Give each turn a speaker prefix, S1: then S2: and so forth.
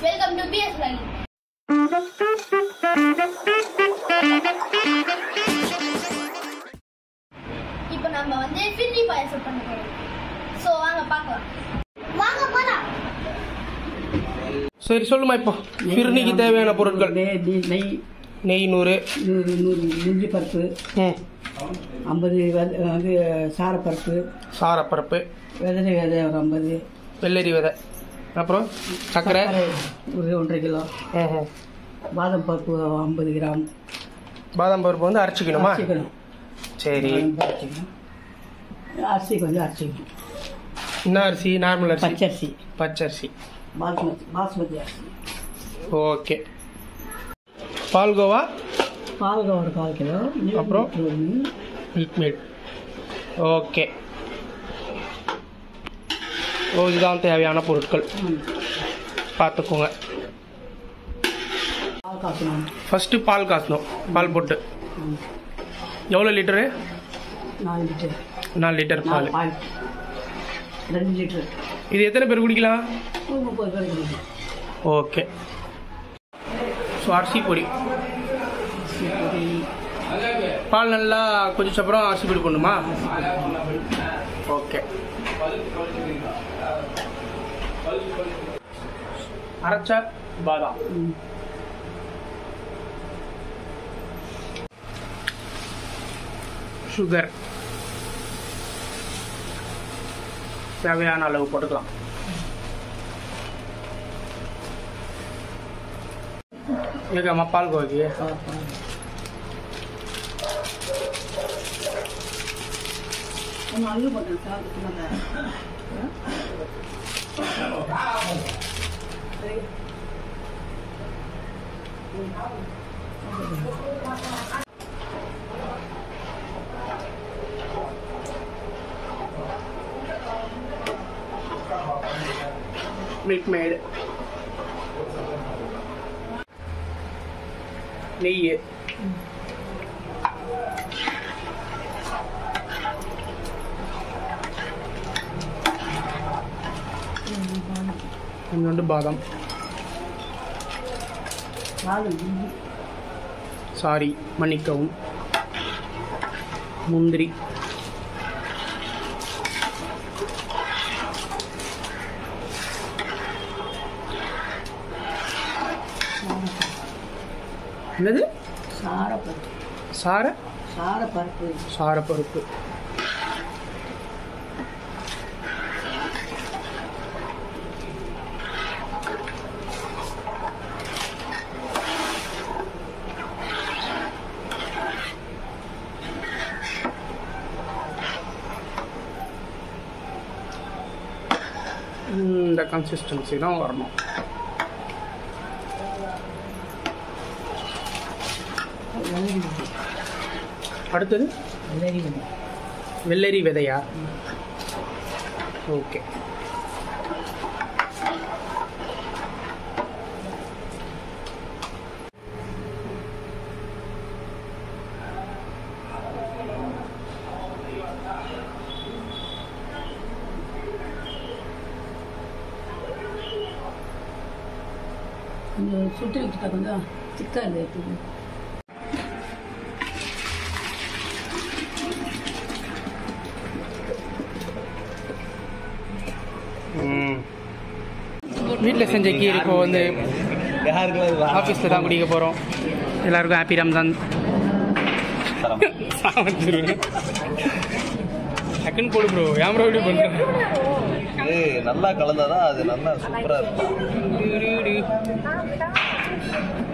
S1: Welcome to PS vlog இப்போ நம்ம வந்து ஃபின்னி பாயாசம் பண்ண போறோம் ஸோ வாங்க பார்க்கலாம் வாங்க போலாம்
S2: சரி சொல்லுமா இப்போ பிரிணிக்கு தேவையான பொருட்கள்
S3: நெய் நெய் நெய்
S2: நெய் நூறு
S3: நூறு நூறு நெஞ்சு பருப்பு
S2: ம்
S3: ஐம்பது வெத- வந்து சாரப்பருப்பு
S2: சாரப்பருப்பு
S3: வெதனை விதை ஒரு ஐம்பது
S2: வெள்ளரி விதை அப்புறம் சர்க்கரை
S3: ஒரு ஒன்றரை கிலோ
S2: ம்ஹும்.
S3: பாதாம் பருப்பு ஐம்பது கிராம்
S2: பாதாம் பருப்பு வந்து அரைச்சிக்கணுமா
S3: அரைச்சிக்கணும்
S2: சரி
S3: பாதாம் பருப்பு அரைச்சிக்கணும் அரிசி கொஞ்சம் அரைச்சிக்கணும்
S2: என்ன அரிசி நார்மல் அரிசி
S3: பச்சரிசி
S2: பச்சரிசி
S3: பாஸ்மதி பாஸ்மதி அரிசி
S2: ஓகே பால்கோவா
S3: பால்கோவா ஒரு கால் கிலோ
S2: அப்புறம்?
S3: ஒன்று
S2: மில்க் மேட் ஓகே ஓ இதுதான் தேவையான பொருட்கள் பார்த்துக்கோங்க
S3: பால் காசணும்
S2: ஃபஸ்ட்டு பால் காசணும் பால் போட்டு எவ்வளோ லிட்டரு
S3: நாலு லிட்டர்
S2: நாலு லிட்டர் பால்
S3: நாலு பால் ரெண்டு லிட்டர்
S2: இது எத்தனை பேர் குடிக்கலாம்
S3: ஒரு முப்பது பேர் குடிக்கும்
S2: ஓகே ஸோ அரிசி பொடி
S3: அரிசி பொடி
S2: பால் நல்லா கொதிச்ச அப்புறம் அரிசி பொடி போடணுமா ஓகே அரைச்ச பாதாம்
S3: ம்.
S2: சுகர் தேவையான அளவு போட்டுக்கலாம் ஏகம்மா பால் கோகி
S3: பால், பால். ஒன்று அள்ளு போட்டேன் சார் சின்னதா.
S2: மில்க் மேடு நெய் கொஞ்சோண்டு பாதாம்
S3: பால் இஞ்சி.
S2: சாரி மன்னிக்கவும் முந்திரி என்னது
S3: சாரப்பருப்பு
S2: சார
S3: சாரப்பருப்பு
S2: சாரப்பருப்பு இந்த கன்சிஸ்டன்சி தான் வரணும்
S3: வெள்ளரி விதை.
S2: அடுத்தது
S3: வெள்ளரி விதை.
S2: வெள்ளரி விதையா ஓகே
S3: கொஞ்சம் சுட்டு வச்சுட்டா கொஞ்சம் திக்காக இல்லை எடுத்துக்கு
S2: வீட்டில் செஞ்ச கீர் இப்போ வந்து ஆஃபீஸில் தான் குடிக்க போகிறோம் எல்லாருக்கும் ஹாப்பி ரம்ஜான் சாமத்திருவேன் டக்குன்னு போடு ப்ரோ ஏன் ப்ரோ இப்படி பண்ணுறேன்
S4: ஏய் நல்லா கலந்தாதான் அது நல்லா சூப்பரா இருக்கும்